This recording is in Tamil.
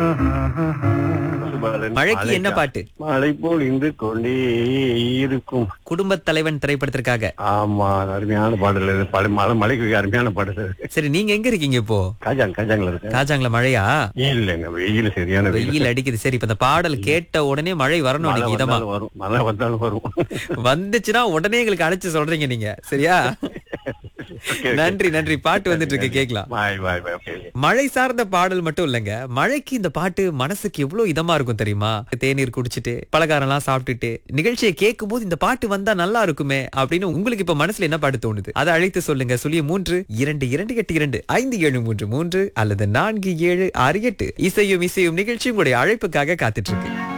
மழைக்கு என்ன பாட்டு மழை போல் இன்று கொண்டே இருக்கும் குடும்பத் தலைவன் திரைப்படத்திற்காக ஆமா அருமையான பாடல் இது பழைய மழை மழைக்கு அருமையான பாடல் இது. சரி நீங்க எங்க இருக்கீங்க இப்போ காஜாங் காஜாங்ல இருக்கு காஜாங்கள மழையா இல்லைங்க வெயில் சரியான வெயில் வெயில் அடிக்குது சரி இப்ப இந்த பாடல் கேட்ட உடனே மழை வரணும் மழை அன்னைக்கு இதமா வந்தாலும் வரும் மழை வந்தாலும் வரும் வந்துச்சுன்னா உடனே எங்களுக்கு அழைச்சு சொல்றீங்க நீங்க சரியா நன்றி நன்றி பாட்டு வந்துட்டு இருக்கு கேக்கலாம் பாய் பாய் பாய் ஓகே மழை சார்ந்த பாடல் மட்டும் இல்லைங்க மழைக்கு இந்த பாட்டு மனசுக்கு எவ்வளவு இதமா இருக்கும் தெரியுமா தேநீர் குடிச்சிட்டு பலகாரம் எல்லாம் சாப்பிட்டுட்டு நிகழ்ச்சியை கேட்கும் போது இந்த பாட்டு வந்தா நல்லா இருக்குமே அப்படின்னு உங்களுக்கு இப்ப மனசுல என்ன பாட்டு தோணுது அதை அழைத்து சொல்லுங்க சொல்லிய மூன்று இரண்டு இரண்டு எட்டு இரண்டு ஐந்து ஏழு மூன்று மூன்று அல்லது நான்கு ஏழு ஆறு எட்டு இசையும் இசையும் நிகழ்ச்சி உங்களுடைய அழைப்புக்காக காத்துட்டு இருக்கு